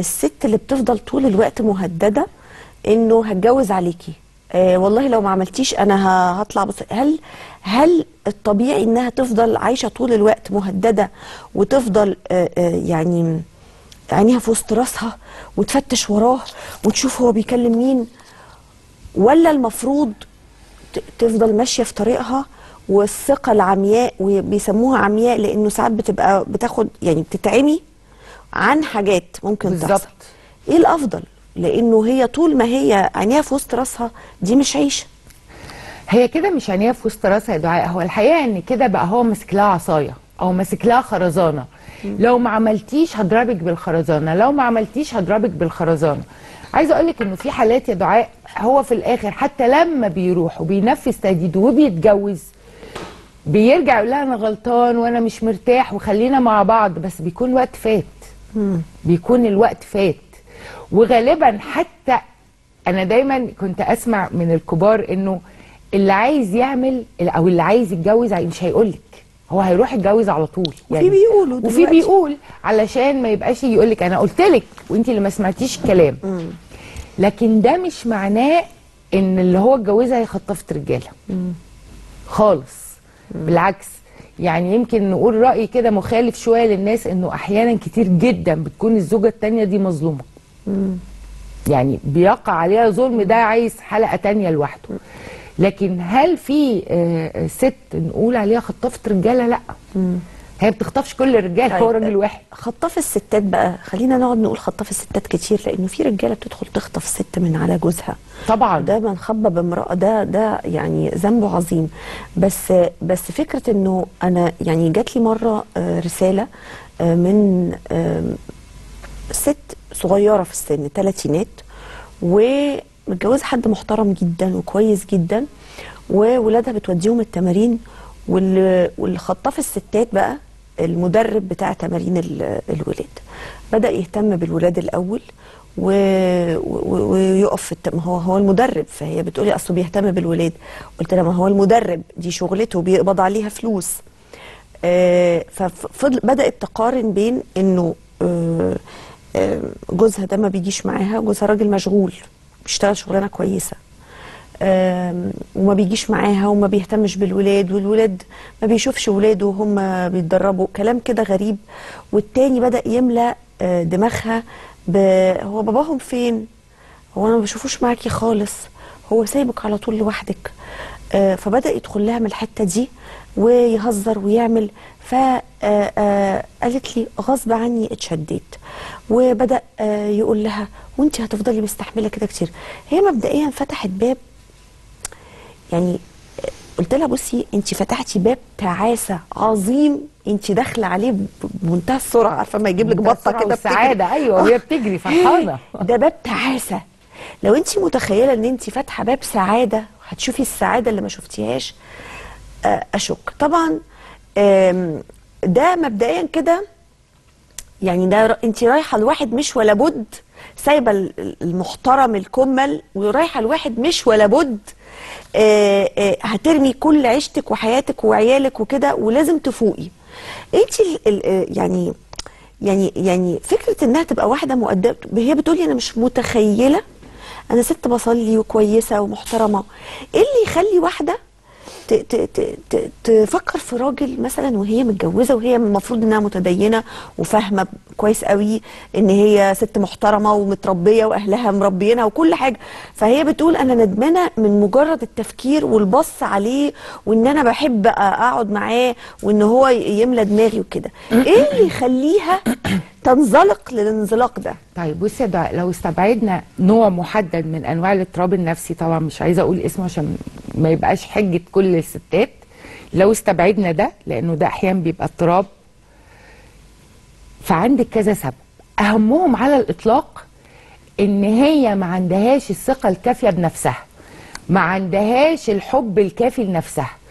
الست اللي بتفضل طول الوقت مهدده انه هتجوز عليكي آه والله لو ما عملتيش انا ه- هطلع بص هل هل الطبيعي انها تفضل عايشه طول الوقت مهدده وتفضل آه آه يعني عينيها في وسط راسها وتفتش وراه وتشوف هو بيكلم مين ولا المفروض ت- تفضل ماشيه في طريقها والثقه العمياء وبيسموها عمياء لانه ساعات بتبقى بتاخد يعني بتتعمي عن حاجات ممكن بالظبط. تحصل ايه الافضل لانه هي طول ما هي عينيها في وسط راسها دي مش عيشه هي كده مش عينيها في وسط راسها يا دعاء هو الحقيقه ان كده بقى هو ماسك لها عصايه او ماسك لها خرزانه لو ما عملتيش هضربك بالخرزانه لو ما عملتيش هضربك بالخرزانه عايزه اقول لك انه في حالات يا دعاء هو في الاخر حتى لما بيروح وبينفذ تهديد وبيتجوز بيرجع يقول لها انا غلطان وانا مش مرتاح وخلينا مع بعض بس بيكون الوقت فات بيكون الوقت فات وغالبا حتى انا دايما كنت اسمع من الكبار انه اللي عايز يعمل او اللي عايز يتجوز مش هيقولك هو هيروح يتجوز على طول وفي بيقولوا وفي دلوقتي. بيقول علشان ما يبقاش يقول لك انا قلت لك وانت اللي ما سمعتيش الكلام لكن ده مش معناه ان اللي هو اتجوزها هي خطفت رجاله خالص بالعكس يعني يمكن نقول رأي كده مخالف شوية للناس انه احيانا كتير جدا بتكون الزوجة التانية دي مظلومة يعني بيقع عليها ظلم ده عايز حلقة تانية لوحده لكن هل في آه، آه، ست نقول عليها خطفت رجالة لا هي بتخطفش كل الرجال هو طيب، راجل واحد خطاف الستات بقى خلينا نقعد نقول خطاف الستات كتير لانه في رجاله بتدخل تخطف ست من على جوزها طبعا ده من خبى بامراه ده ده يعني ذنبه عظيم بس بس فكره انه انا يعني جات لي مره آه، رساله آه، من آم، ست صغيره في السن ثلاثينات ومتجوزه حد محترم جدا وكويس جدا وولادها بتوديهم التمارين واللي واللي خطاف الستات بقى المدرب بتاع تمارين ال- الولاد بدا يهتم بالولاد الاول و... و... ويقف في الت... ما هو هو المدرب فهي بتقولي اصله بيهتم بالولاد قلت لها ما هو المدرب دي شغلته بيقبض عليها فلوس آه، ففضل بدات تقارن بين انه آه، آه، جوزها ده ما بيجيش معاها جوزها راجل مشغول بيشتغل شغلانه كويسه آم، وما بيجيش معاها وما بيهتمش بالولاد والولاد ما بيشوفش ولاده وهم بيتدربوا كلام كده غريب والتاني بدأ يملأ آه، دماغها ب... هو باباهم فين هو انا ما بشوفوش معاكي خالص هو سايبك على طول لوحدك آه، فبدأ يدخل لها من الحتة دي ويهزر ويعمل فقالت لي غصب عني اتشديت وبدأ آه، يقول لها وانت هتفضلي مستحملة كده كتير هي مبدئيا فتحت باب يعني قلت لها بصي انت فتحتي باب تعاسه عظيم انت داخله عليه بمنتهى السرعه عارفه ما يجيب لك بطه كده بتجري. السعادة ايوه وهي بتجري فرحانة ده باب تعاسه لو انت متخيله ان انت فاتحه باب سعاده هتشوفي السعاده اللي ما شفتيهاش آه، اشك طبعا آم، ده مبدئيا كده يعني ده انت رايحه لواحد مش ولا بد سايبه ال- المحترم الكمل ورايحه لواحد مش ولا بد آه، آه، هترمي كل عيشتك وحياتك وعيالك وكده ولازم تفوقي انت ال- ال- آه، يعني يعني يعني فكره انها تبقى واحده مؤدبه هي بتقولي انا مش متخيله انا ست بصلي وكويسه ومحترمه ايه اللي يخلي واحده ت- ت- ت- ت- تفكر في راجل مثلا وهي متجوزه وهي المفروض انها متدينه وفاهمه كويس قوي ان هي ست محترمه ومتربيه واهلها مربينها وكل حاجه فهي بتقول انا ندمانه من مجرد التفكير والبص عليه وان انا بحب اقعد معاه وان هو يملى دماغي وكده ايه اللي يخليها تنزلق للانزلاق ده طيب بصي يا دعاء لو استبعدنا نوع محدد من انواع الاضطراب النفسي طبعا مش عايزه اقول اسمه عشان ما يبقاش حجه كل الستات لو استبعدنا ده لانه ده احيانا بيبقى اضطراب فعندك كذا سبب اهمهم على الاطلاق ان هي ما عندهاش الثقه الكافيه بنفسها ما عندهاش الحب الكافي لنفسها